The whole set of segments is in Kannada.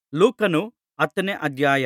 ಲೂಕನು ಹತ್ತನೇ ಅಧ್ಯಾಯ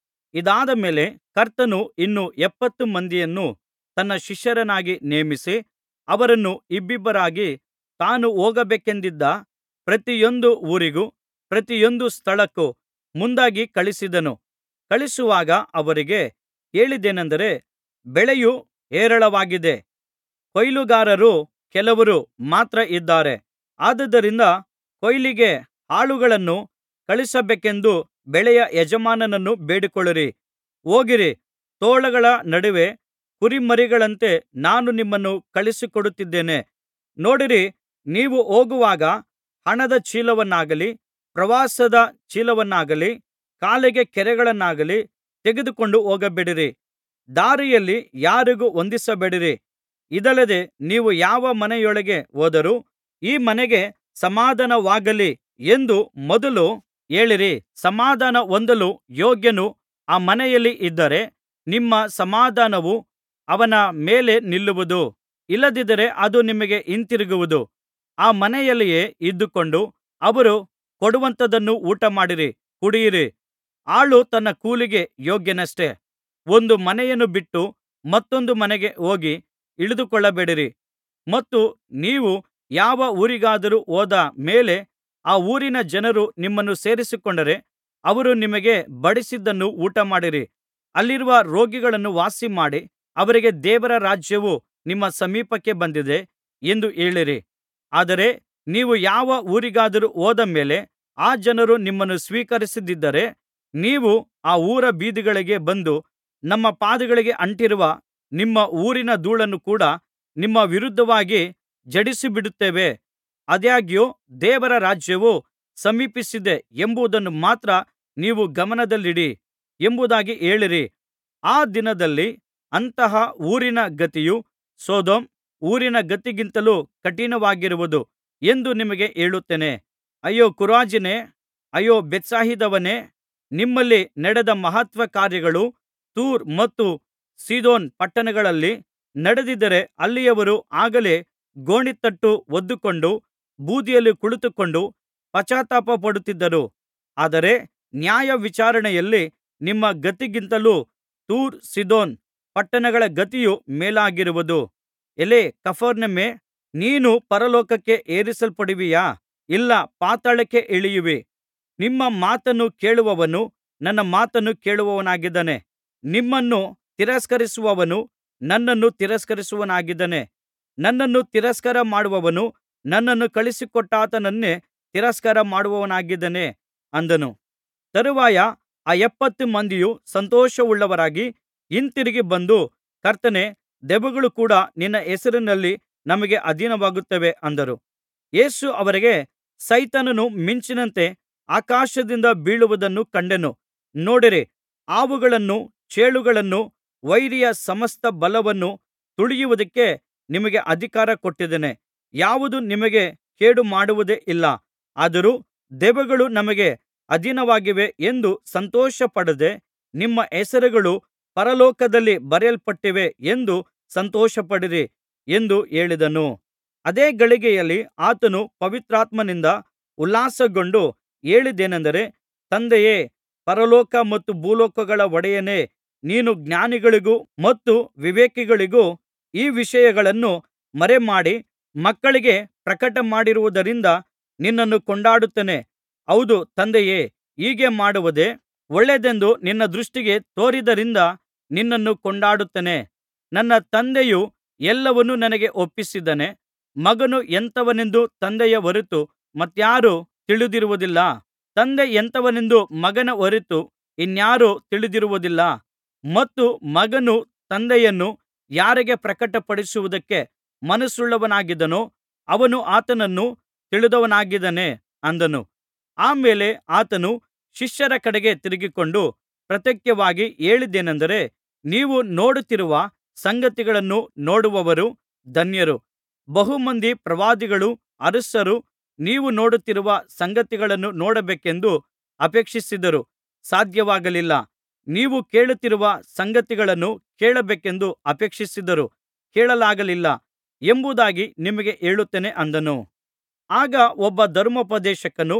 ಇದಾದ ಮೇಲೆ ಕರ್ತನು ಇನ್ನೂ ಎಪ್ಪತ್ತು ಮಂದಿಯನ್ನು ತನ್ನ ಶಿಷ್ಯರನ್ನಾಗಿ ನೇಮಿಸಿ ಅವರನ್ನು ಇಬ್ಬಿಬ್ಬರಾಗಿ ತಾನು ಹೋಗಬೇಕೆಂದಿದ್ದ ಪ್ರತಿಯೊಂದು ಊರಿಗೂ ಪ್ರತಿಯೊಂದು ಸ್ಥಳಕ್ಕೂ ಮುಂದಾಗಿ ಕಳುಹಿಸಿದನು ಕಳುಹಿಸುವಾಗ ಅವರಿಗೆ ಹೇಳಿದ್ದೇನಂದರೆ ಬೆಳೆಯು ಹೇರಳವಾಗಿದೆ ಕೊಯ್ಲುಗಾರರು ಕೆಲವರು ಮಾತ್ರ ಇದ್ದಾರೆ ಆದುದರಿಂದ ಕೊಯ್ಲಿಗೆ ಆಳುಗಳನ್ನು ಕಳುಹಿಸಬೇಕೆಂದು ಬೆಳೆಯ ಯಜಮಾನನನ್ನು ಬೇಡಿಕೊಳ್ಳಿರಿ ಹೋಗಿರಿ ತೋಳಗಳ ನಡುವೆ ಕುರಿಮರಿಗಳಂತೆ ನಾನು ನಿಮ್ಮನ್ನು ಕಳುಹಿಸಿಕೊಡುತ್ತಿದ್ದೇನೆ ನೋಡಿರಿ ನೀವು ಹೋಗುವಾಗ ಹಣದ ಚೀಲವನ್ನಾಗಲಿ ಪ್ರವಾಸದ ಚೀಲವನ್ನಾಗಲಿ ಕಾಲಿಗೆ ಕೆರಗಳನ್ನಾಗಲಿ ತೆಗೆದುಕೊಂಡು ಹೋಗಬೇಡಿರಿ ದಾರಿಯಲ್ಲಿ ಯಾರಿಗೂ ವಂದಿಸಬೇಡಿರಿ ಇದಲ್ಲದೆ ನೀವು ಯಾವ ಮನೆಯೊಳಗೆ ಹೋದರೂ ಈ ಮನೆಗೆ ಸಮಾಧಾನವಾಗಲಿ ಎಂದು ಮೊದಲು ಹೇಳಿರಿ ಸಮಾಧಾನ ಹೊಂದಲು ಯೋಗ್ಯನು ಆ ಮನೆಯಲ್ಲಿ ಇದ್ದರೆ ನಿಮ್ಮ ಸಮಾಧಾನವು ಅವನ ಮೇಲೆ ನಿಲ್ಲುವುದು ಇಲ್ಲದಿದ್ದರೆ ಅದು ನಿಮಗೆ ಹಿಂತಿರುಗುವುದು ಆ ಮನೆಯಲ್ಲಿಯೇ ಇದ್ದುಕೊಂಡು ಅವರು ಕೊಡುವಂಥದನ್ನು ಊಟಮಾಡಿರಿ ಕುಡಿಯಿರಿ ಆಳು ತನ್ನ ಕೂಲಿಗೆ ಯೋಗ್ಯನಷ್ಟೆ ಒಂದು ಮನೆಯನ್ನು ಬಿಟ್ಟು ಮತ್ತೊಂದು ಮನೆಗೆ ಹೋಗಿ ಇಳಿದುಕೊಳ್ಳಬೇಡಿರಿ ಮತ್ತು ನೀವು ಯಾವ ಊರಿಗಾದರೂ ಹೋದ ಮೇಲೆ ಆ ಊರಿನ ಜನರು ನಿಮ್ಮನ್ನು ಸೇರಿಸಿಕೊಂಡರೆ ಅವರು ನಿಮಗೆ ಬಡಿಸಿದ್ದನ್ನು ಊಟಮಾಡಿರಿ ಅಲ್ಲಿರುವ ರೋಗಿಗಳನ್ನು ವಾಸಿಮಾಡಿ ಅವರಿಗೆ ದೇವರ ರಾಜ್ಯವು ನಿಮ್ಮ ಸಮೀಪಕ್ಕೆ ಬಂದಿದೆ ಎಂದು ಹೇಳಿರಿ ಆದರೆ ನೀವು ಯಾವ ಊರಿಗಾದರೂ ಹೋದ ಮೇಲೆ ಆ ಜನರು ನಿಮ್ಮನ್ನು ಸ್ವೀಕರಿಸದಿದ್ದರೆ ನೀವು ಆ ಊರ ಬೀದಿಗಳಿಗೆ ಬಂದು ನಮ್ಮ ಪಾದಗಳಿಗೆ ಅಂಟಿರುವ ನಿಮ್ಮ ಊರಿನ ಧೂಳನ್ನು ಕೂಡ ನಿಮ್ಮ ವಿರುದ್ಧವಾಗಿ ಝಾಡಿಸಿಬಿಡುತ್ತೇವೆ ಆದಾಗ್ಯೂ ದೇವರ ರಾಜ್ಯವು ಸಮೀಪಿಸಿದೆ ಎಂಬುದನ್ನು ಮಾತ್ರ ನೀವು ಗಮನದಲ್ಲಿಡಿ ಎಂಬುದಾಗಿ ಹೇಳಿರಿ ಆ ದಿನದಲ್ಲಿ ಅಂತಹ ಊರಿನ ಗತಿಯು ಸೊದೋಮ್ ಊರಿನ ಗತಿಗಿಂತಲೂ ಕಠಿಣವಾಗಿರುವುದು ಎಂದು ನಿಮಗೆ ಹೇಳುತ್ತೇನೆ ಅಯ್ಯೋ ಖೊರಾಜಿನೇ ಅಯ್ಯೋ ಬೇತ್ಸಾಯಿದವೇ ನಿಮ್ಮಲ್ಲಿ ನಡೆದ ಮಹತ್ಕಾರ್ಯಗಳು ತೂರ್ ಮತ್ತು ಸೀದೋನ್ ಪಟ್ಟಣಗಳಲ್ಲಿ ನಡೆದಿದ್ದರೆ ಅಲ್ಲಿಯವರು ಆಗಲೇ ಗೋಣಿತಟ್ಟು ಹೊದ್ದುಕೊಂಡು ಬೂದಿಯಲ್ಲಿ ಕುಳಿತುಕೊಂಡು ಪಶ್ಚಾತ್ತಾಪಪಡುತ್ತಿದ್ದರು ಆದರೆ ನ್ಯಾಯವಿಚಾರಣೆಯಲ್ಲಿ ನಿಮ್ಮ ಗತಿಗಿಂತಲೂ ತೂರ್ ಸೀದೋನ್ ಪಟ್ಟಣಗಳ ಗತಿಯು ಮೇಲಾಗಿರುವುದು ಎಲೈ ಕಪೆರ್ನೌಮೇ ನೀನು ಪರಲೋಕಕ್ಕೆ ಏರಿಸಲ್ಪಡುವಿಯಾ ಇಲ್ಲ ಪಾತಾಳಕ್ಕೆ ಇಳಿಯುವಿ ನಿಮ್ಮ ಮಾತನ್ನು ಕೇಳುವವನು ನನ್ನ ಮಾತನ್ನು ಕೇಳುವವನಾಗಿದ್ದಾನೆ ನಿಮ್ಮನ್ನು ತಿರಸ್ಕರಿಸುವವನು ನನ್ನನ್ನು ತಿರಸ್ಕರಿಸುವವನಾಗಿದ್ದಾನೆ ನನ್ನನ್ನು ತಿರಸ್ಕಾರ ಮಾಡುವವನು ನನ್ನನ್ನು ಕಳುಹಿಸಿಕೊಟ್ಟಾತನನ್ನೇ ತಿರಸ್ಕಾರ ಮಾಡುವವನಾಗಿದ್ದಾನೆ ಅಂದನು ತರುವಾಯ ಆ ಎಪ್ಪತ್ತು ಮಂದಿಯು ಸಂತೋಷವುಳ್ಳವರಾಗಿ ಹಿಂತಿರುಗಿ ಬಂದು ಕರ್ತನೇ ದೆವ್ವಗಳು ಕೂಡ ನಿನ್ನ ಹೆಸರಿನಲ್ಲಿ ನಮಗೆ ಅಧೀನವಾಗುತ್ತವೆ ಅಂದರು ಯೇಸು ಅವರಿಗೆ ಸೈತಾನನು ಮಿಂಚಿನಂತೆ ಆಕಾಶದಿಂದ ಬೀಳುವುದನ್ನು ಕಂಡೆನು ನೋಡಿರಿ ಹಾವುಗಳನ್ನೂ ಚೇಳುಗಳನ್ನೂ ವೈರಿಯ ಸಮಸ್ತ ಬಲವನ್ನೂ ತುಳಿಯುವುದಕ್ಕೆ ನಿಮಗೆ ಅಧಿಕಾರ ಕೊಟ್ಟಿದ್ದೇನೆ ಯಾವುದೂ ನಿಮಗೆ ಕೇಡು ಮಾಡುವುದೇ ಇಲ್ಲ ಆದರೂ ದೆವ್ವಗಳು ನಮಗೆ ಅಧೀನವಾಗಿವೆ ಎಂದು ಸಂತೋಷಪಡದೆ ನಿಮ್ಮ ಹೆಸರುಗಳು ಪರಲೋಕದಲ್ಲಿ ಬರೆಯಲ್ಪಟ್ಟಿವೆ ಎಂದು ಸಂತೋಷಪಡಿರಿ ಎಂದು ಹೇಳಿದನು ಅದೇ ಗಳಿಗೆಯಲ್ಲಿ ಆತನು ಪವಿತ್ರಾತ್ಮನಿಂದ ಉಲ್ಲಾಸಗೊಂಡು ಹೇಳಿದ್ದೇನೆಂದರೆ ತಂದೆಯೇ ಪರಲೋಕ ಮತ್ತು ಭೂಲೋಕಗಳ ಒಡೆಯನೇ ನೀನು ಜ್ಞಾನಿಗಳಿಗೂ ಮತ್ತು ವಿವೇಕಿಗಳಿಗೂ ಈ ವಿಷಯಗಳನ್ನು ಮರೆಮಾಡಿ ಮಕ್ಕಳಿಗೆ ಪ್ರಕಟಮಾಡಿರುವುದರಿಂದ ನಿನ್ನನ್ನು ಕೊಂಡಾಡುತ್ತೇನೆ ಹೌದು ತಂದೆಯೇ ಹೀಗೆ ಮಾಡುವುದೇ ಒಳ್ಳೆಯದೆಂದು ನಿನ್ನ ದೃಷ್ಟಿಗೆ ತೋರಿದ್ದರಿಂದ ನಿನ್ನನ್ನು ಕೊಂಡಾಡುತ್ತೇನೆ ನನ್ನ ತಂದೆಯು ಎಲ್ಲವನ್ನೂ ನನಗೆ ಒಪ್ಪಿಸಿದ್ದಾನೆ ಮಗನು ಎಂಥವನೆಂದು ತಂದೆಯ ಹೊರತು ಮತ್ತಾರೂ ತಿಳಿದಿರುವುದಿಲ್ಲ ತಂದೆ ಎಂಥವನೆಂದು ಮಗನ ಹೊರತು ಇನ್ನಾರೂ ತಿಳಿದಿರುವುದಿಲ್ಲ ಮತ್ತು ಮಗನು ತಂದೆಯನ್ನು ಯಾರಿಗೆ ಪ್ರಕಟಪಡಿಸುವುದಕ್ಕೆ ಮನಸ್ಸುಳ್ಳವನಾಗಿದ್ದಾನೋ ಅವನು ಆತನನ್ನು ತಿಳಿದವನಾಗಿದ್ದಾನೆ ಅಂದನು ಆ ಮೇಲೆ ಆತನು ಶಿಷ್ಯರ ಕಡೆಗೆ ತಿರುಗಿಕೊಂಡು ಪ್ರತ್ಯೇಕವಾಗಿ ಹೇಳಿದ್ದೇನೆಂದರೆ ನೀವು ನೋಡುತ್ತಿರುವ ಸಂಗತಿಗಳನ್ನು ನೋಡುವವರು ಧನ್ಯರು ಬಹು ಮಂದಿ ಪ್ರವಾದಿಗಳೂ ಅರಸರೂ ನೀವು ನೋಡುತ್ತಿರುವ ಸಂಗತಿಗಳನ್ನು ನೋಡಬೇಕೆಂದು ಅಪೇಕ್ಷಿಸಿದರೂ ಸಾಧ್ಯವಾಗಲಿಲ್ಲ ನೀವು ಕೇಳುತ್ತಿರುವ ಸಂಗತಿಗಳನ್ನು ಕೇಳಬೇಕೆಂದು ಅಪೇಕ್ಷಿಸಿದರೂ ಕೇಳಲಾಗಲಿಲ್ಲ ಎಂಬುದಾಗಿ ನಿಮಗೆ ಹೇಳುತ್ತೇನೆ ಅಂದನು ಆಗ ಒಬ್ಬ ಧರ್ಮೋಪದೇಶಕನು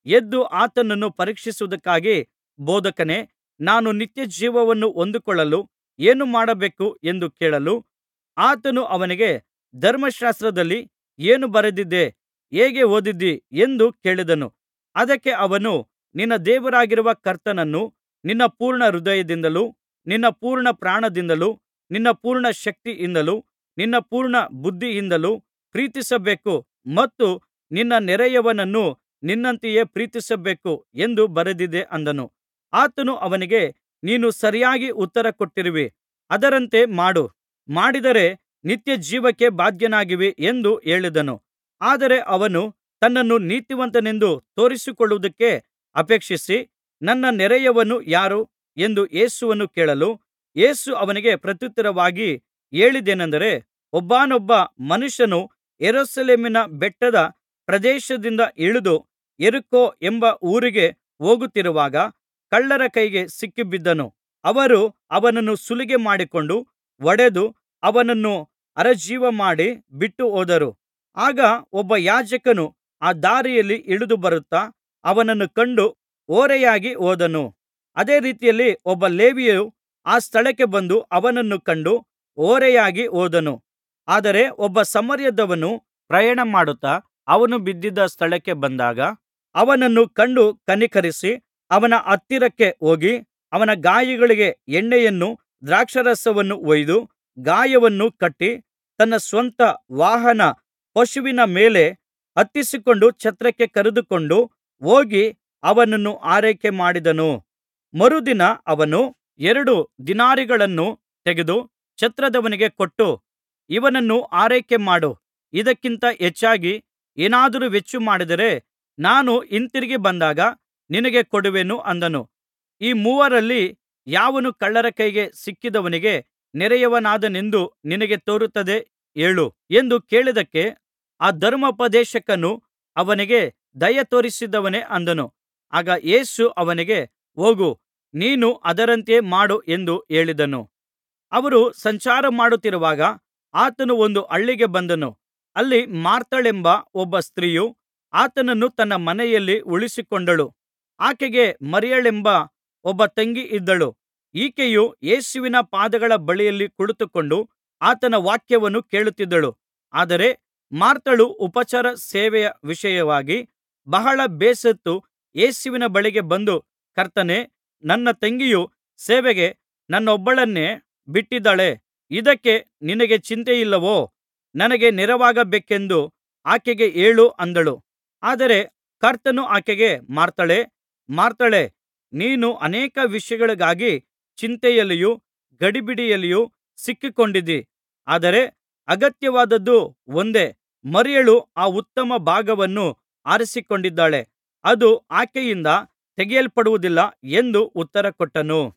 ಎದ್ದು ಆತನನ್ನು ಪರೀಕ್ಷಿಸುವುದಕ್ಕಾಗಿ ಬೋಧಕನೇ ನಾನು ನಿತ್ಯಜೀವವನ್ನು ಹೊಂದಿಕೊಳ್ಳಲು ಏನು ಮಾಡಬೇಕು ಎಂದು ಕೇಳಲು ಆತನು ಅವನಿಗೆ ಧರ್ಮಶಾಸ್ತ್ರದಲ್ಲಿ ಏನು ಬರೆದಿದೆ ಹೇಗೆ ಓದಿದ್ದೀ ಎಂದು ಕೇಳಿದನು ಅದಕ್ಕೆ ಅವನು ನಿನ್ನ ದೇವರಾಗಿರುವ ಕರ್ತನನ್ನು ನಿನ್ನ ಪೂರ್ಣ ಹೃದಯದಿಂದಲೂ ನಿನ್ನ ಪೂರ್ಣ ಪ್ರಾಣದಿಂದಲೂ ನಿನ್ನ ಪೂರ್ಣ ಶಕ್ತಿಯಿಂದಲೂ ನಿನ್ನ ಪೂರ್ಣ ಬುದ್ಧಿಯಿಂದಲೂ ಪ್ರೀತಿಸಬೇಕು ಮತ್ತು ನಿನ್ನ ನೆರೆಯವನನ್ನು ನಿನ್ನಂತೆಯೇ ಪ್ರೀತಿಸಬೇಕು ಎಂದು ಬರೆದಿದೆ ಅಂದನು ಆತನು ಅವನಿಗೆ ನೀನು ಸರಿಯಾಗಿ ಉತ್ತರ ಕೊಟ್ಟಿರುವಿ ಅದರಂತೆ ಮಾಡು ಮಾಡಿದರೆ ನಿತ್ಯಜೀವಕ್ಕೆ ಬಾಧ್ಯನಾಗುವಿ ಎಂದು ಹೇಳಿದನು ಆದರೆ ಅವನು ತನ್ನನ್ನು ನೀತಿವಂತನೆಂದು ತೋರಿಸಿಕೊಳ್ಳುವುದಕ್ಕೆ ಅಪೇಕ್ಷಿಸಿ ನನ್ನ ನೆರೆಯವನು ಯಾರು ಎಂದು ಯೇಸುವನ್ನು ಕೇಳಲು ಯೇಸು ಅವನಿಗೆ ಪ್ರತ್ಯುತ್ತರವಾಗಿ ಹೇಳಿದ್ದೇನೆಂದರೆ ಒಬ್ಬಾನೊಬ್ಬ ಮನುಷ್ಯನು ಯೆರೂಸಲೇಮಿನ ಬೆಟ್ಟದ ಪ್ರದೇಶದಿಂದ ಇಳಿದು ಯೆರಿಕೋ ಎಂಬ ಊರಿಗೆ ಹೋಗುತ್ತಿರುವಾಗ ಕಳ್ಳರ ಕೈಗೆ ಸಿಕ್ಕಿಬಿದ್ದನು ಅವರು ಅವನನ್ನು ಸುಲಿಗೆ ಮಾಡಿಕೊಂಡು ಹೊಡೆದು ಅವನನ್ನು ಅರೆಜೀವಮಾಡಿ ಬಿಟ್ಟು ಹೋದರು ಆಗ ಒಬ್ಬ ಯಾಜಕನು ಆ ದಾರಿಯಲ್ಲಿ ಇಳಿದು ಬರುತ್ತಾ ಅವನನ್ನು ಕಂಡು ಓರೆಯಾಗಿ ಹೋದನು ಅದೇ ರೀತಿಯಲ್ಲಿ ಒಬ್ಬ ಲೇವಿಯು ಆ ಸ್ಥಳಕ್ಕೆ ಬಂದು ಅವನನ್ನು ಕಂಡು ಓರೆಯಾಗಿ ಹೋದನು ಆದರೆ ಒಬ್ಬ ಸಮಾರ್ಯದವನು ಪ್ರಯಾಣ ಮಾಡುತ್ತಾ ಅವನು ಬಿದ್ದಿದ್ದ ಸ್ಥಳಕ್ಕೆ ಬಂದಾಗ ಅವನನ್ನು ಕಂಡು ಕನಿಕರಿಸಿ ಅವನ ಹತ್ತಿರಕ್ಕೆ ಹೋಗಿ ಅವನ ಗಾಯಗಳಿಗೆ ಎಣ್ಣೆಯನ್ನೂ ದ್ರಾಕ್ಷಾರಸವನ್ನೂ ಹೊಯ್ದು ಗಾಯವನ್ನು ಕಟ್ಟಿ ತನ್ನ ಸ್ವಂತ ವಾಹನ ಪಶುವಿನ ಮೇಲೆ ಹತ್ತಿಸಿಕೊಂಡು ಛತ್ರಕ್ಕೆ ಕರೆದುಕೊಂಡು ಹೋಗಿ ಅವನನ್ನು ಆರೈಕೆ ಮಾಡಿದನು ಮರುದಿನ ಅವನು ಎರಡು ದಿನಾರಿಗಳನ್ನು ತೆಗೆದು ಛತ್ರದವನಿಗೆ ಕೊಟ್ಟು ಇವನನ್ನು ಆರೈಕೆ ಮಾಡು ಇದಕ್ಕಿಂತ ಹೆಚ್ಚಾಗಿ ಏನಾದರೂ ವೆಚ್ಚಮಾಡಿದರೆ ನಾನು ಹಿಂತಿರುಗಿ ಬಂದಾಗ ನಿನಗೆ ಕೊಡುವೆನು ಅಂದನು ಈ ಮೂವರಲ್ಲಿ ಯಾವನು ಕಳ್ಳರ ಕೈಗೆ ಸಿಕ್ಕಿದವನಿಗೆ ನೆರೆಯವನಾದನೆಂದು ನಿನಗೆ ತೋರುತ್ತದೆ ಹೇಳು ಎಂದು ಕೇಳಿದ್ದಕ್ಕೆ ಆ ಧರ್ಮೋಪದೇಶಕನು ಅವನಿಗೆ ದಯೆ ತೋರಿಸಿದವನೇ ಅಂದನು ಆಗ ಯೇಸು ಅವನಿಗೆ ಹೋಗು ನೀನು ಅದರಂತೆಯೇ ಮಾಡು ಎಂದು ಹೇಳಿದನು ಅವರು ಸಂಚಾರ ಮಾಡುತ್ತಿರುವಾಗ ಆತನು ಒಂದು ಹಳ್ಳಿಗೆ ಬಂದನು ಅಲ್ಲಿ ಮಾರ್ಥಳೆಂಬ ಒಬ್ಬ ಸ್ತ್ರೀಯು ಆತನನ್ನು ತನ್ನ ಮನೆಯಲ್ಲಿ ಉಳಿಸಿಕೊಂಡಳು ಆಕೆಗೆ ಮರಿಯಳೆಂಬ ಒಬ್ಬ ತಂಗಿ ಇದ್ದಳು ಈಕೆಯು ಯೇಸುವಿನ ಪಾದಗಳ ಬಳಿಯಲ್ಲಿ ಕುಳಿತುಕೊಂಡು ಆತನ ವಾಕ್ಯವನ್ನು ಕೇಳುತ್ತಿದ್ದಳು ಆದರೆ ಮಾರ್ಥಳು ಉಪಚಾರ ಸೇವೆಯ ವಿಷಯವಾಗಿ ಬಹಳ ಬೇಸತ್ತು ಯೇಸುವಿನ ಬಳಿಗೆ ಬಂದು ಕರ್ತನೇ ನನ್ನ ತಂಗಿಯು ಸೇವೆಗೆ ನನ್ನೊಬ್ಬಳನ್ನೇ ಬಿಟ್ಟಿದ್ದಾಳೆ ಇದಕ್ಕೆ ನಿನಗೆ ಚಿಂತೆಯಿಲ್ಲವೋ ನನಗೆ ನೆರವಾಗಬೇಕೆಂದು ಆಕೆಗೆ ಹೇಳು ಅಂದಳು ಆದರೆ ಕರ್ತನು ಆಕೆಗೆ ಮಾರ್ಥಳೇ ಮಾರ್ಥಳೇ ನೀನು ಅನೇಕ ವಿಷಯಗಳಿಗಾಗಿ ಚಿಂತೆಯಲ್ಲಿಯೂ ಗಡಿಬಿಡಿಯಲ್ಲಿಯೂ ಸಿಕ್ಕಿಕೊಂಡಿದ್ದಿ ಆದರೆ ಅಗತ್ಯವಾದದ್ದು ಒಂದೇ ಮರಿಯಳು ಆ ಉತ್ತಮ ಭಾಗವನ್ನು ಆರಿಸಿಕೊಂಡಿದ್ದಾಳೆ ಅದು ಆಕೆಯಿಂದ ತೆಗೆಯಲ್ಪಡುವುದಿಲ್ಲ ಎಂದು ಉತ್ತರಕೊಟ್ಟನು